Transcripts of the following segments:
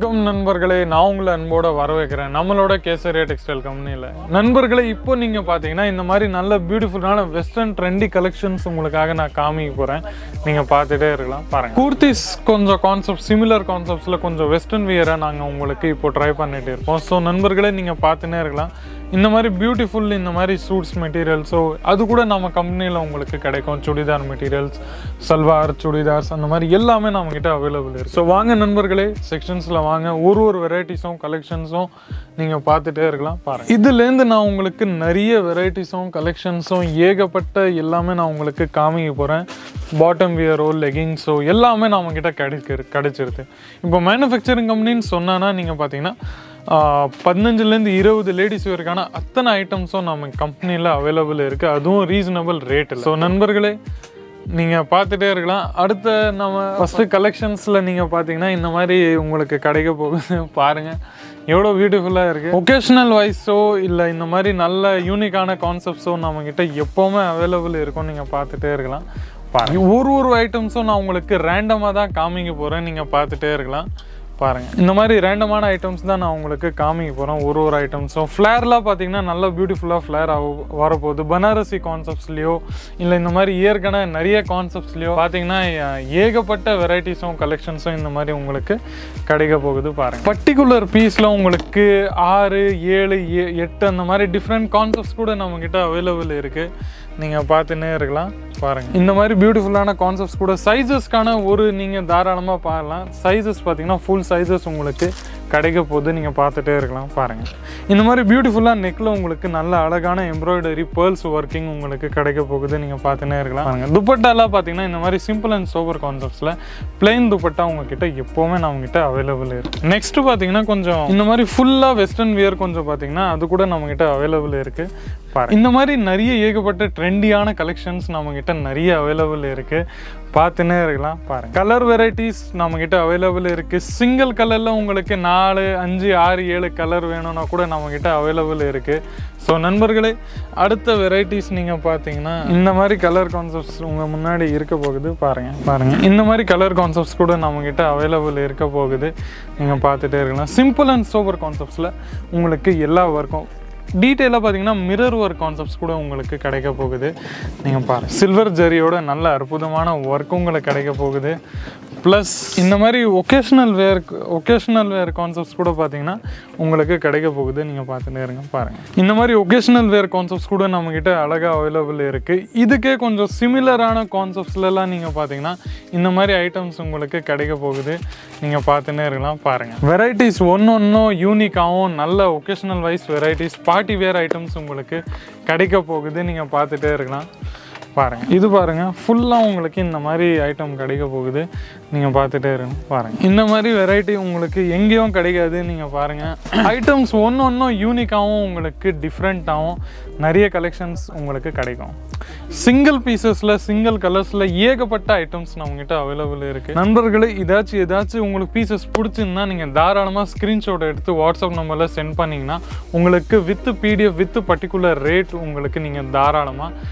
வணக்கம் நண்பர்களே நான் உங்களை அன்போட வரவேற்கிறேன் நம்மளோட கேசரியா டெக்ஸ்டைல் கம்பெனியில் நண்பர்களே இப்போ நீங்கள் பார்த்தீங்கன்னா இந்த மாதிரி நல்ல பியூட்டிஃபுல்லான வெஸ்டர்ன் ட்ரெண்டி கலெக்ஷன்ஸ் உங்களுக்காக நான் காமிக்க போகிறேன் நீங்கள் பார்த்துட்டே இருக்கலாம் பாருங்க கூர்த்திஸ் கொஞ்சம் கான்செப்ட் சிமிலர் கான்செப்ட்ஸில் கொஞ்சம் வெஸ்டர்ன் வியராக நாங்கள் உங்களுக்கு இப்போ ட்ரை பண்ணிட்டு இருப்போம் ஸோ நண்பர்களே நீங்கள் பார்த்துட்டே இருக்கலாம் இந்த மாதிரி பியூட்டிஃபுல் இந்த மாதிரி சூட்ஸ் மெட்டீரியல்ஸோ அது கூட நம்ம கம்பெனியில் உங்களுக்கு கிடைக்கும் சுடிதார் மெட்டீரியல்ஸ் சல்வார் சுடிதார்ஸ் அந்த மாதிரி எல்லாமே நம்மக்கிட்ட அவைலபிள் இருக்குது ஸோ வாங்க நண்பர்களே செக்ஷன்ஸில் வாங்க ஒரு ஒரு வெரைட்டிஸும் கலெக்ஷன்ஸும் நீங்கள் பார்த்துட்டே இருக்கலாம் பாருங்கள் இதுலேருந்து நான் உங்களுக்கு நிறைய வெரைட்டிஸும் கலெக்ஷன்ஸும் ஏகப்பட்ட எல்லாமே நான் உங்களுக்கு காமிக்க போகிறேன் பாட்டம் வியரோ லெகிங்ஸோ எல்லாமே நம்மக்கிட்ட கிடைக்க கிடைச்சிருது இப்போ மேனுஃபேக்சரிங் கம்பெனின்னு சொன்னான்னா நீங்கள் பார்த்தீங்கன்னா ஆஹ் பதினஞ்சுலேருந்து இருபது லேடிஸ் வரைக்கான அத்தனை ஐட்டம்ஸும் நம்ம கம்பெனியில் அவைலபிள் இருக்குது அதுவும் ரீசனபிள் ரேட்டில் ஸோ நண்பர்களே நீங்கள் பார்த்துட்டே இருக்கலாம் அடுத்த நம்ம ஃபஸ்ட்டு கலெக்ஷன்ஸில் நீங்கள் பார்த்தீங்கன்னா இந்த மாதிரி உங்களுக்கு கிடைக்க போகுது பாருங்கள் எவ்வளோ பியூட்டிஃபுல்லாக இருக்குது ஒகேஷ்னல் வைஸோ இல்லை இந்த மாதிரி நல்ல யூனிக்கான கான்செப்ட்ஸோ நம்மக்கிட்ட எப்போவுமே அவைலபிள் இருக்கும் நீங்கள் பார்த்துட்டே இருக்கலாம் பாருங்க ஒரு ஒரு ஐட்டம்ஸும் நான் உங்களுக்கு ரேண்டமாக தான் காமிக்க போகிறேன் நீங்கள் பார்த்துட்டே இருக்கலாம் பாருங்க இந்த மாதிரி ரேண்டமான ஐட்டம்ஸ் தான் நான் உங்களுக்கு காமிக்க போகிறேன் ஒரு ஒரு ஐட்டம்ஸும் ஃப்ளேர்லாம் பார்த்தீங்கன்னா நல்ல பியூட்டிஃபுல்லாக ஃப்ளேர் வரப்போகுது பனாரசி கான்செப்ட்ஸ்லையோ இல்லை இந்த மாதிரி ஏற்கனவே நிறைய கான்செப்ட்ஸ்லையோ பார்த்தீங்கன்னா ஏ- ஏகப்பட்ட வெரைட்டிஸும் கலெக்ஷன்ஸும் இந்த மாதிரி உங்களுக்கு கிடைக்க போகுது பாருங்க பர்டிகுலர் பீஸில் உங்களுக்கு ஆறு ஏழு ஏ- எட்டு அந்த மாதிரி டிஃப்ரெண்ட் கான்செப்ட்ஸ் கூட நம்மக்கிட்ட அவைலபிள் இருக்குது நீங்கள் பார்த்துன்னே இருக்கலாம் பாருங்கள் இந்த மாதிரி பியூட்டிஃபுல்லான கான்செப்ட்ஸ் கூட சைஸஸ்க்கான ஒரு நீங்கள் தாராளமாக பார்க்கலாம் சைஸஸ் பார்த்தீங்கன்னா ஃபுல் சைஸஸ் உங்களுக்கு கிடைக்க போகுது நீங்கள் பார்த்துட்டே இருக்கலாம் பாருங்கள் இந்த மாதிரி பியூட்டிஃபுல்லாக நெக்கில் உங்களுக்கு நல்ல அழகான எம்ப்ராய்டரி பேர்ல்ஸ் ஒர்க்கிங் உங்களுக்கு கிடைக்க போகுது நீங்கள் பார்த்துனே இருக்கலாம் பாருங்கள் துப்பட்டாலாம் பார்த்தீங்கன்னா இந்த மாதிரி சிம்பிள் அண்ட் சோபர் கான்செப்ட்ஸில் பிளெயின் துப்பட்டா உங்ககிட்ட எப்போவுமே நம்மகிட்ட அவைலபிள் இருக்குது நெக்ஸ்ட் பார்த்தீங்கன்னா கொஞ்சம் இந்த மாதிரி ஃபுல்லாக வெஸ்டர்ன் வியர் கொஞ்சம் பார்த்தீங்கன்னா அது கூட நம்மகிட்ட அவைலபிள் இருக்குது பாருங்க இந்த மாதிரி நிறைய ஏகப்பட்ட ட்ரெண்டியான கலெக்ஷன்ஸ் நம்மக்கிட்ட நிறைய அவைலபிள் இருக்குது பார்த்துன்னே இருக்கலாம் பாருங்க கலர் வெரைட்டிஸ் நம்மக்கிட்ட அவைலபிள் இருக்குது சிங்கிள் கலரில் உங்களுக்கு நாலு அஞ்சு ஆறு ஏழு கலர் வேணும்னா கூட நம்மக்கிட்ட அவைலபிள் இருக்குது ஸோ நண்பர்களே அடுத்த வெரைட்டிஸ் நீங்கள் பார்த்தீங்கன்னா இந்த மாதிரி கலர் கான்செப்ட்ஸ் உங்கள் முன்னாடி இருக்க போகுது பாருங்கள் பாருங்கள் இந்த மாதிரி கலர் கான்செப்ட்ஸ் கூட நம்மக்கிட்ட அவைலபிள் இருக்க போகுது நீங்கள் பார்த்துட்டே இருக்கலாம் சிம்பிள் அண்ட் சோபர் கான்செப்ட்ஸில் உங்களுக்கு எல்லா ஒர்க்கும் டீட்டெயிலாக பார்த்தீங்கன்னா மிரர் ஒர்க் கான்செப்ட்ஸ் கூட உங்களுக்கு கிடைக்க போகுது நீங்கள் பாருங்கள் சில்வர் ஜரியோட நல்ல அற்புதமான ஒர்க் உங்களுக்கு கிடைக்க போகுது ப்ளஸ் இந்த மாதிரி occasional wear occasional wear concepts கூட பார்த்தீங்கன்னா உங்களுக்கு கிடைக்க போகுது நீங்கள் பார்த்துட்டே இருங்க பாருங்கள் இந்த மாதிரி ஒகேஷ்னல் வேர் கான்செப்ட்ஸ் கூட நம்மக்கிட்ட அழகாக அவைலபிள் இருக்குது இதுக்கே கொஞ்சம் சிமிலரான கான்செப்ட்ஸ்லாம் நீங்கள் பார்த்தீங்கன்னா இந்த மாதிரி ஐட்டம்ஸ் உங்களுக்கு கிடைக்க போகுது நீங்கள் பார்த்துன்னே இருக்கலாம் பாருங்கள் வெரைட்டிஸ் ஒன்று ஒன்றும் யூனிக்காகவும் நல்ல occasional wise varieties party wear items உங்களுக்கு கிடைக்க போகுது நீங்கள் பார்த்துட்டே இருக்கலாம் பாருங்க இது பாருங்க ஃபுல்லாக உங்களுக்கு இந்த மாதிரி ஐட்டம் கிடைக்க போகுது நீங்கள் பார்த்துட்டே இருங்க பாருங்க இந்த மாதிரி வெரைட்டி உங்களுக்கு எங்கேயும் கிடைக்காது நீங்கள் பாருங்க ஐட்டம்ஸ் ஒன்று ஒன்றும் யூனிக்காகவும் உங்களுக்கு டிஃப்ரெண்ட்டாகவும் நிறைய கலெக்ஷன்ஸ் உங்களுக்கு கிடைக்கும் சிங்கிள் பீசஸில் சிங்கிள் கலர்ஸில் ஏகப்பட்ட ஐட்டம்ஸ் நம்மகிட்ட அவைலபிள் இருக்குது நண்பர்களே ஏதாச்சும் ஏதாச்சும் உங்களுக்கு பீசஸ் பிடிச்சிருந்தா நீங்கள் தாராளமாக ஸ்க்ரீன்ஷாட் எடுத்து வாட்ஸ்அப் நம்பரில் சென்ட் பண்ணிங்கன்னா உங்களுக்கு with PDF with particular rate உங்களுக்கு நீங்கள் தாராளமாக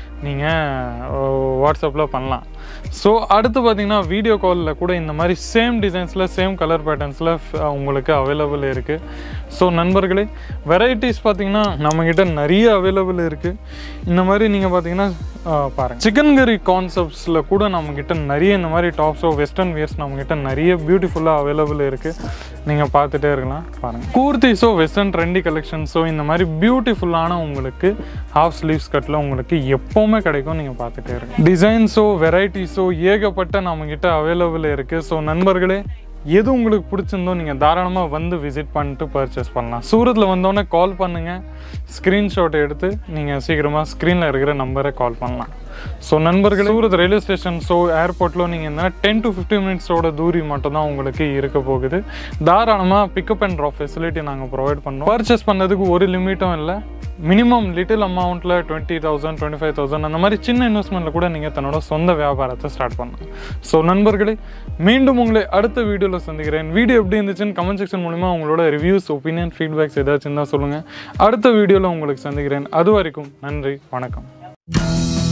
நீங்கள் வாட்ஸ்அப்பில் பண்ணலாம் ஸோ அடுத்து பார்த்தீங்கன்னா வீடியோ காலில் கூட இந்த மாதிரி சேம் டிசைன்ஸில் சேம் கலர் பேட்டர்ன்ஸில் உங்களுக்கு அவைலபிள் இருக்குது ஸோ நண்பர்களே வெரைட்டிஸ் பார்த்தீங்கன்னா நம்மக்கிட்ட நிறைய அவைலபிள் இருக்குது இந்த மாதிரி நீங்கள் பார்த்தீங்கன்னா பாருங்கள் சிக்கன் கறி கான்செப்ட்ஸில் கூட நம்மக்கிட்ட நிறைய இந்த மாதிரி டாப்ஸோ வெஸ்டர்ன் வியர்ஸ் நம்மக்கிட்ட நிறைய பியூட்டிஃபுல்லாக அவைலபிள் இருக்குது நீங்கள் பார்த்துட்டே இருக்கலாம் பாருங்கள் கூர்த்திஸோ வெஸ்டர்ன் ட்ரெண்டி கலெக்ஷன்ஸோ இந்த மாதிரி பியூட்டிஃபுல்லான உங்களுக்கு ஹாஃப் ஸ்லீவ்ஸ் கட்டில் உங்களுக்கு எப்போவுமே கிடைக்கும் நீங்கள் பார்த்துட்டே இருங்க டிசைன்ஸோ வெரைட்டிஸோ ஏகப்பட்ட நம்மக்கிட்ட அவைலபிள் இருக்குது ஸோ நண்பர்களே எது உங்களுக்கு பிடிச்சிருந்தோ நீங்கள் தாராளமாக வந்து விசிட் பண்ணிட்டு பர்ச்சேஸ் பண்ணலாம் சூரத்தில் வந்தோடனே கால் பண்ணுங்கள் ஸ்க்ரீன்ஷாட் எடுத்து நீங்கள் சீக்கிரமாக ஸ்க்ரீனில் இருக்கிற நம்பரை கால் பண்ணலாம் ஸோ நண்பர்களே சூரத் ரயில்வே ஸ்டேஷன் ஸோ ஏர்போர்ட்டில் நீங்கள் என்ன டென் டு ஃபிஃப்டி மினிட்ஸோட தூரி மட்டும் தான் உங்களுக்கு இருக்க போகுது தாராளமாக பிக்கப் அண்ட் ட்ராப் ஃபெசிலிட்டி நாங்கள் ப்ரொவைட் பண்ணுறோம் பர்ச்சேஸ் பண்ணதுக்கு ஒரு லிமிட்டும் இல்லை மினிமம் லிட்டில் அமௌண்ட்டில் twenty thousand twenty five thousand அந்த மாதிரி சின்ன இன்வெஸ்ட்மெண்ட்டில் கூட நீங்கள் தன்னோட சொந்த வியாபாரத்தை ஸ்டார்ட் பண்ணலாம் ஸோ நண்பர்களே மீண்டும் உங்களை அடுத்த வீடியோவில் சந்திக்கிறேன் வீடியோ எப்படி இருந்துச்சுன்னு கமெண்ட் செக்ஷன் மூலிமா உங்களோட ரிவ்யூஸ் ஒப்பீனியன் ஃபீட்பேக்ஸ் ஏதாச்சும் இருந்தால் சொல்லுங்கள் அடுத்த வீடியோவில் உங்களுக்கு சந்திக்கிறேன் அது வரைக்கும் நன்றி வணக்கம்